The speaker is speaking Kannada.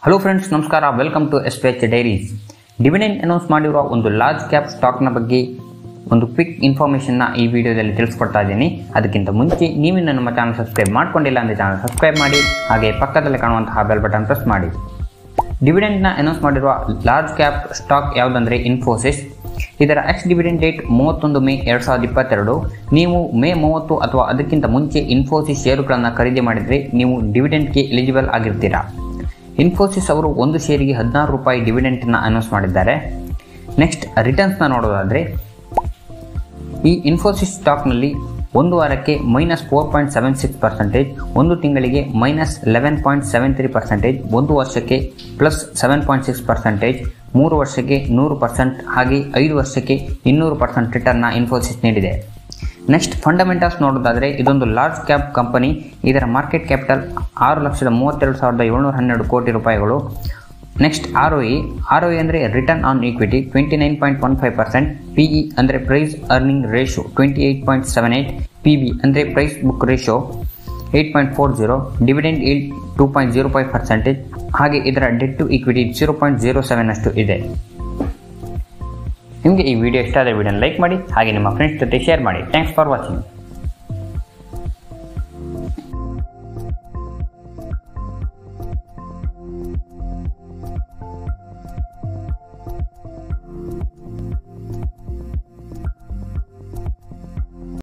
ಹಲೋ ಫ್ರೆಂಡ್ಸ್ ನಮಸ್ಕಾರ welcome to S P H diaries dividend announce ಮಾಡಿರುವ ಒಂದು ಲಾರ್ಜ್ ಕ್ಯಾಪ್ ಸ್ಟಾಕ್ನ ಬಗ್ಗೆ ಒಂದು ಕ್ವಿಕ್ ಇನ್ಫಾರ್ಮೇಷನ್ನ ಈ ವಿಡಿಯೋದಲ್ಲಿ ತಿಳಿಸ್ಕೊಡ್ತಾ ಇದ್ದೀನಿ ಅದಕ್ಕಿಂತ ಮುಂಚೆ ನೀವಿನ್ನು ನಮ್ಮ ಚಾನಲ್ ಸಬ್ಸ್ಕ್ರೈಬ್ ಮಾಡ್ಕೊಂಡಿಲ್ಲ ಅಂದರೆ ಚಾನಲ್ ಸಬ್ಸ್ಕ್ರೈಬ್ ಮಾಡಿ ಹಾಗೆ ಪಕ್ಕದಲ್ಲಿ ಕಾಣುವಂತಹ ಬೆಲ್ ಬಟನ್ ಪ್ರೆಸ್ ಮಾಡಿ ಡಿವಿಡೆಂಡ್ನ ಅನೌನ್ಸ್ ಮಾಡಿರುವ ಲಾರ್ಜ್ ಕ್ಯಾಪ್ ಸ್ಟಾಕ್ ಯಾವುದಂದರೆ ಇನ್ಫೋಸಿಸ್ ಇದರ ಎಕ್ಸ್ ಡಿವಿಡೆಂಡ್ ಡೇಟ್ ಮೂವತ್ತೊಂದು ಮೇ ಎರಡು ಸಾವಿರದ ಇಪ್ಪತ್ತೆರಡು ನೀವು ಮೇ ಮೂವತ್ತು ಅಥವಾ ಅದಕ್ಕಿಂತ ಮುಂಚೆ ಇನ್ಫೋಸಿಸ್ ಷೇರುಗಳನ್ನು ಖರೀದಿ ಮಾಡಿದರೆ ನೀವು ಡಿವಿಡೆಂಡ್ಗೆ ಎಲಿಜಿಬಲ್ ಆಗಿರ್ತೀರಾ ಇನ್ಫೋಸಿಸ್ ಅವರು ಒಂದು ಷೇರಿಗೆ ಹದಿನಾರು ರೂಪಾಯಿ ಡಿವಿಡೆಂಟನ್ನು ಅನೌನ್ಸ್ ಮಾಡಿದ್ದಾರೆ ನೆಕ್ಸ್ಟ್ ರಿಟರ್ನ್ಸ್ನ ನೋಡೋದಾದರೆ ಈ ಇನ್ಫೋಸಿಸ್ ಸ್ಟಾಕ್ನಲ್ಲಿ ಒಂದು ವಾರಕ್ಕೆ minus four point seven six percentage ಒಂದು ತಿಂಗಳಿಗೆ minus eleven point seven three percentage ಒಂದು ವರ್ಷಕ್ಕೆ plus seven point six percentage ಮೂರು ವರ್ಷಕ್ಕೆ ನೂರು ಪರ್ಸೆಂಟ್ ಹಾಗೆ ಐದು ವರ್ಷಕ್ಕೆ ಇನ್ನೂರು ಪರ್ಸೆಂಟ್ ರಿಟರ್ನ್ನ ಇನ್ಫೋಸಿಸ್ ನೀಡಿದೆ ನೆಕ್ಸ್ಟ್ ಫಂಡಮೆಂಟಲ್ಸ್ ನೋಡೋದಾದರೆ ಇದೊಂದು ಲಾರ್ಜ್ ಕ್ಯಾಪ್ ಕಂಪನಿ ಇದರ ಮಾರ್ಕೆಟ್ ಕ್ಯಾಪಿಟಲ್ ಆರು ಲಕ್ಷದ ಮೂವತ್ತೆರಡು ಸಾವಿರದ ಏಳ್ನೂರ ಹನ್ನೆರಡು ಕೋಟಿ ರೂಪಾಯಿಗಳು next R O E R O E ಅಂದರೆ return on equity twenty nine point one five percent P E ಅಂದರೆ price earning ratio twenty eight point seven eight P B ಅಂದರೆ price book ratio eight point four zero dividend yield two point zero five percentage ಹಾಗೆ ಇದರ debt to equity zero point zero seven ಅಷ್ಟು ಇದೆ ನಿಮಗೆ ಈ ವಿಡಿಯೋ ಇಷ್ಟ ಆದರೆ ವಿಡಿಯೋನ ಲೈಕ್ ಮಾಡಿ ಹಾಗೆ ನಿಮ್ಮ ಫ್ರೆಂಡ್ಸ್ ಜೊತೆ ಶೇರ್ ಮಾಡಿ ಥ್ಯಾಂಕ್ಸ್ ಫಾರ್ ವಾಚಿಂಗ್